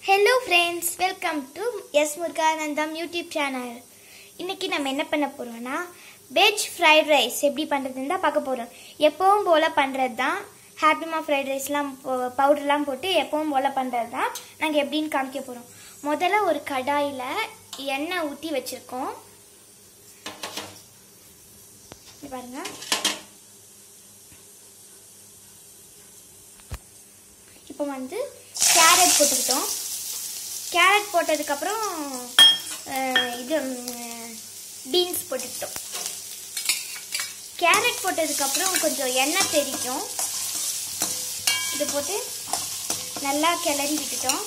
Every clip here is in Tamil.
hello friends welcome to S Muruganandam YouTube channel இன்னைக்கு நம்ம என்ன பண்ண போகிறோம்னா வெஜ் ஃப்ரைட் ரைஸ் எப்படி பண்ணுறதுன்னு தான் பார்க்க போகிறோம் எப்பவும் போல் பண்ணுறது தான் ஹாப்பிமா ஃப்ரைட் ரைஸ்லாம் பவுடர்லாம் போட்டு எப்பவும் போல் பண்ணுறது தான் நாங்கள் எப்படின்னு காமிக்க போகிறோம் முதல்ல ஒரு கடாயில் எண்ணெய் ஊற்றி வச்சுருக்கோம் இங்க பாருங்க இப்போ வந்து கேரட் போட்டுக்கிட்டோம் கேரட் போட்டதுக்கப்புறம் அஹ், இது பீன்ஸ் போட்டுக்கிட்டோம் கேரட் போட்டதுக்கப்புறம் கொஞ்சம் எண்ணெய் தெரிக்கும் இது போட்டு நல்லா கிளறி விட்டுட்டோம்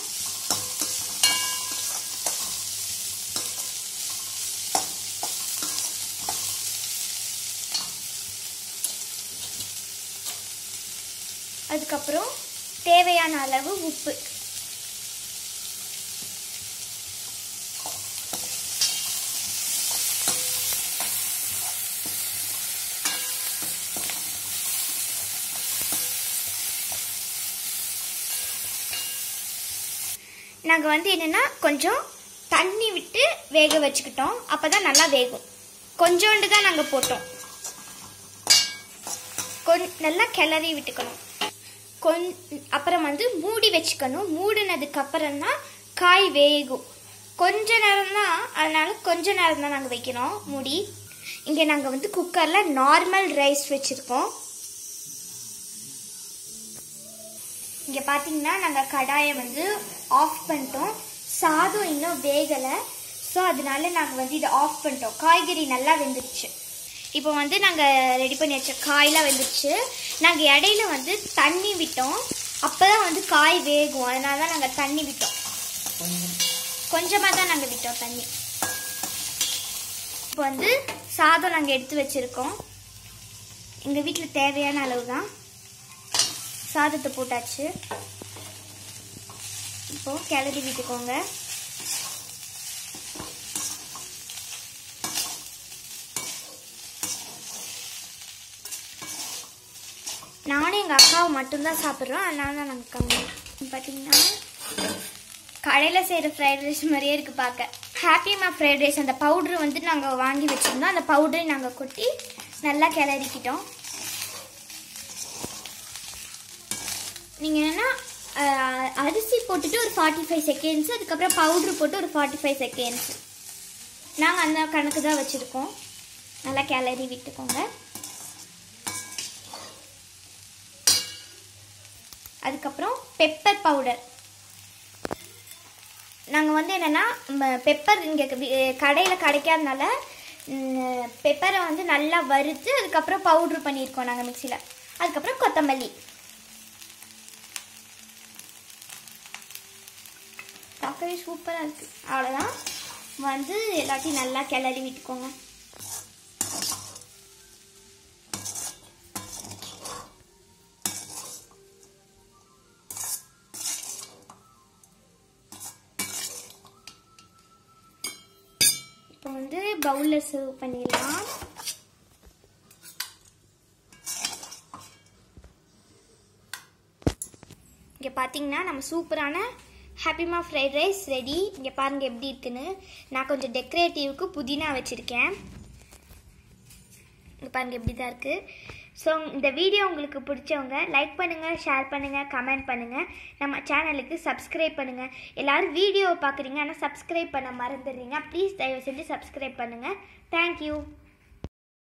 அதுக்கப்புறம் தேவையான அளவு உப்பு நாங்கள் வந்து என்னென்னா கொஞ்சம் தண்ணி விட்டு வேக வச்சுக்கிட்டோம் அப்போ தான் நல்லா வேகும் கொஞ்சோண்டு தான் நாங்கள் போட்டோம் கொஞ் நல்லா கிளறி விட்டுக்கணும் கொஞ் அப்புறம் வந்து மூடி வச்சுக்கணும் மூடினதுக்கு அப்புறம் தான் காய் வேகும் கொஞ்ச நேரம் தான் அதனால கொஞ்ச நேரம் தான் நாங்கள் வைக்கிறோம் மூடி இங்கே நாங்கள் வந்து குக்கரில் நார்மல் ரைஸ் வச்சுருக்கோம் இங்கே பார்த்தீங்கன்னா நாங்கள் கடாயை வந்து ஆஃப் பண்ணிட்டோம் சாதம் இன்னும் வேகலை ஸோ அதனால நாங்கள் வந்து இதை ஆஃப் பண்ணிட்டோம் காய்கறி நல்லா வெந்துருச்சு இப்போ வந்து நாங்கள் ரெடி பண்ணி வச்ச காயெலாம் வெந்துருச்சு நாங்கள் இடையில வந்து தண்ணி விட்டோம் அப்போ தான் வந்து காய் வேகும் அதனால தான் நாங்கள் தண்ணி விட்டோம் கொஞ்சமாக தான் நாங்கள் விட்டோம் தண்ணி இப்போ வந்து சாதம் நாங்கள் எடுத்து வச்சுருக்கோம் எங்கள் வீட்டில் தேவையான அளவு தான் சாதத்தை போட்டாச்சு இப்போ கிளறி விட்டுக்கோங்க நானும் எங்கள் அக்காவும் மட்டும்தான் சாப்பிட்றோம் அதனால தான் நாங்கள் கம்மி பார்த்தீங்கன்னா கடையில் செய்கிற ஃப்ரைட் ரைஸ் மாதிரியே இருக்குது பார்க்க ஹாப்பிமா ஃப்ரைட் ரைஸ் அந்த பவுட்ரு வந்து நாங்கள் வாங்கி வச்சுருந்தோம் அந்த பவுடரை நாங்கள் கொட்டி நல்லா கிளறிக்கிட்டோம் நீங்கள் என்னென்னா அரிசி போட்டுட்டு ஒரு ஃபார்ட்டி ஃபைவ் செகண்ட்ஸ் அதுக்கப்புறம் பவுட்ரு போட்டு ஒரு ஃபார்ட்டி ஃபைவ் செகண்ட்ஸ் நாங்கள் அந்த கணக்கு தான் வச்சுருக்கோம் நல்லா கிளறி விட்டுக்கோங்க அதுக்கப்புறம் பெப்பர் பவுடர் நாங்கள் வந்து என்னென்னா பெப்பர் இங்கே கடையில் கிடைக்காதனால பெப்பரை வந்து நல்லா வறுத்து அதுக்கப்புறம் பவுட்ரு பண்ணியிருக்கோம் நாங்கள் மிக்சியில் அதுக்கப்புறம் கொத்தமல்லி பார்க்கவே சூப்பராக இருக்குது அவ்வளோதான் வந்து எல்லாத்தையும் நல்லா கிளறி விட்டுக்கோங்க இப்போ வந்து பவுலில் சர்வ் பண்ணிடலாம் இங்கே பார்த்தீங்கன்னா நம்ம சூப்பரான ஹாப்பிமா ஃப்ரைட் ரைஸ் ரெடி இங்கே பாருங்கள் எப்படி இருக்குன்னு நான் கொஞ்சம் டெக்கரேட்டிவ்க்கு புதினா வச்சுருக்கேன் இங்கே பாருங்கள் எப்படி தான் இருக்குது ஸோ இந்த வீடியோ உங்களுக்கு பிடிச்சவங்க லைக் பண்ணுங்கள் ஷேர் பண்ணுங்கள் கமெண்ட் பண்ணுங்கள் நம்ம சேனலுக்கு சப்ஸ்கிரைப் பண்ணுங்கள் எல்லோரும் வீடியோவை பார்க்குறீங்க ஆனால் சப்ஸ்கிரைப் பண்ண மறந்துடுறீங்க ப்ளீஸ் தயவு செஞ்சு சப்ஸ்கிரைப் பண்ணுங்கள் தேங்க்யூ